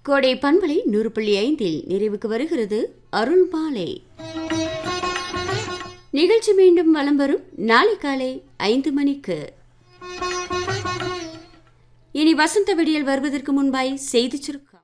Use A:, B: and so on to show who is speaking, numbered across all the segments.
A: கோடை பண்பலை நூறு புள்ளி ஐந்தில் நிறைவுக்கு வருகிறது அருள்பாலை நிகழ்ச்சி மீண்டும் வலம் வரும் நாளை காலை ஐந்து மணிக்கு இனி வசந்த விடியல் வருவதற்கு முன்பாய் செய்திச் சுருக்கம்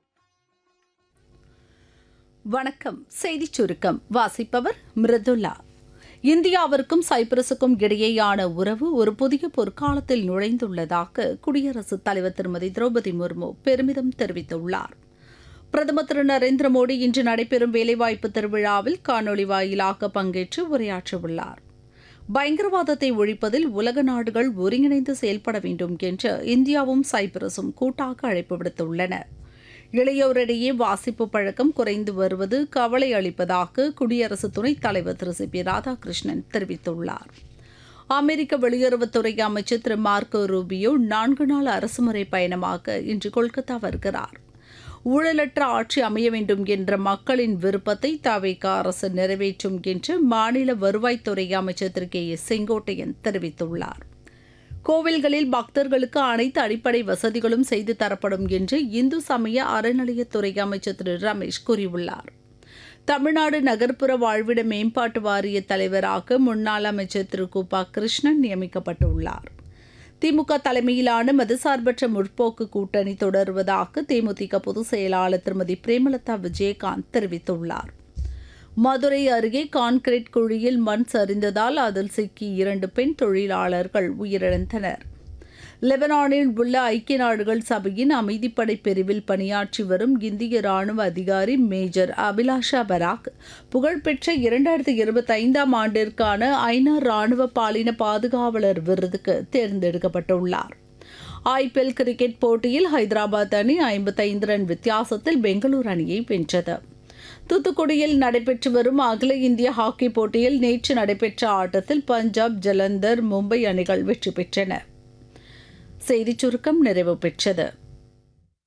B: வணக்கம் செய்திச் சுருக்கம் வாசிப்பவர் மிருதுல்லா இந்தியாவிற்கும் சைப்ரஸுக்கும் இடையேயான உறவு ஒரு புதிய பொற்காலத்தில் நுழைந்துள்ளதாக குடியரசுத் தலைவர் திருமதி திரௌபதி முர்மு பெருமிதம் தெரிவித்துள்ளார் பிரதமர் திரு நரேந்திர மோடி இன்று நடைபெறும் வேலைவாய்ப்பு திருவிழாவில் காணொலி வாயிலாக பங்கேற்று உரையாற்றவுள்ளார் பயங்கரவாதத்தை ஒழிப்பதில் உலக நாடுகள் ஒருங்கிணைந்து செயல்பட வேண்டும் என்று இந்தியாவும் சைப்ரஸும் கூட்டாக அழைப்பு விடுத்துள்ளன இளையோரிடையே வாசிப்பு பழக்கம் குறைந்து வருவது கவலை அளிப்பதாக குடியரசு துணைத் தலைவர் திரு சி பி ராதாகிருஷ்ணன் தெரிவித்துள்ளார் அமெரிக்க வெளியுறவுத்துறை அமைச்சர் திரு மார்க்கோ ரூபியோ நான்கு நாள் அரசுமுறை பயணமாக இன்று கொல்கத்தா வருகிறார் ஊழலற்ற ஆட்சி அமைய வேண்டும் என்ற மக்களின் விருப்பத்தை தவிக அரசு நிறைவேற்றும் என்று மாநில வருவாய்த்துறை அமைச்சர் திரு கே எஸ் செங்கோட்டையன் தெரிவித்துள்ளார் கோவில்களில் பக்தர்களுக்கு அனைத்து அடிப்படை வசதிகளும் செய்து தரப்படும் என்று இந்து சமய அறநிலையத்துறை அமைச்சர் திரு ரமேஷ் கூறியுள்ளார் தமிழ்நாடு நகர்ப்புற வாழ்விட மேம்பாட்டு வாரிய தலைவராக முன்னாள் அமைச்சர் திரு குபா கிருஷ்ணன் நியமிக்கப்பட்டுள்ளார் திமுக தலைமையிலான மதசார்பற்ற முற்போக்கு கூட்டணி தொடருவதாக தேமுதிக பொதுச் செயலாளர் திருமதி பிரேமலதா விஜயகாந்த் தெரிவித்துள்ளார் மதுரை அருகே கான்கிரீட் குழியில் மண் சரிந்ததால் அதில் சிக்கி இரண்டு பெண் தொழிலாளர்கள் உயிரிழந்தனர் லெபனானில் உள்ள ஐக்கிய நாடுகள் சபையின் அமைதிப்படை பிரிவில் பணியாற்றி வரும் இந்திய ராணுவ அதிகாரி மேஜர் அபிலாஷா பராக் புகழ்பெற்ற இரண்டாயிரத்தி இருபத்தி ஐந்தாம் ஆண்டிற்கான ஐநா ராணுவ பாலின பாதுகாவலர் விருதுக்கு தேர்ந்தெடுக்கப்பட்டுள்ளார் ஐபிஎல் கிரிக்கெட் போட்டியில் ஹைதராபாத் அணி ஐம்பத்தைந்து ரன் வித்தியாசத்தில் பெங்களூரு அணியை வென்றது தூத்துக்குடியில் நடைபெற்று வரும் அகில இந்திய ஹாக்கி போட்டியில் நேற்று நடைபெற்ற ஆட்டத்தில் பஞ்சாப் ஜலந்தர் மும்பை அணிகள் வெற்றி பெற்றன செய்திச் சுருக்கம் நிறைவு பெற்றது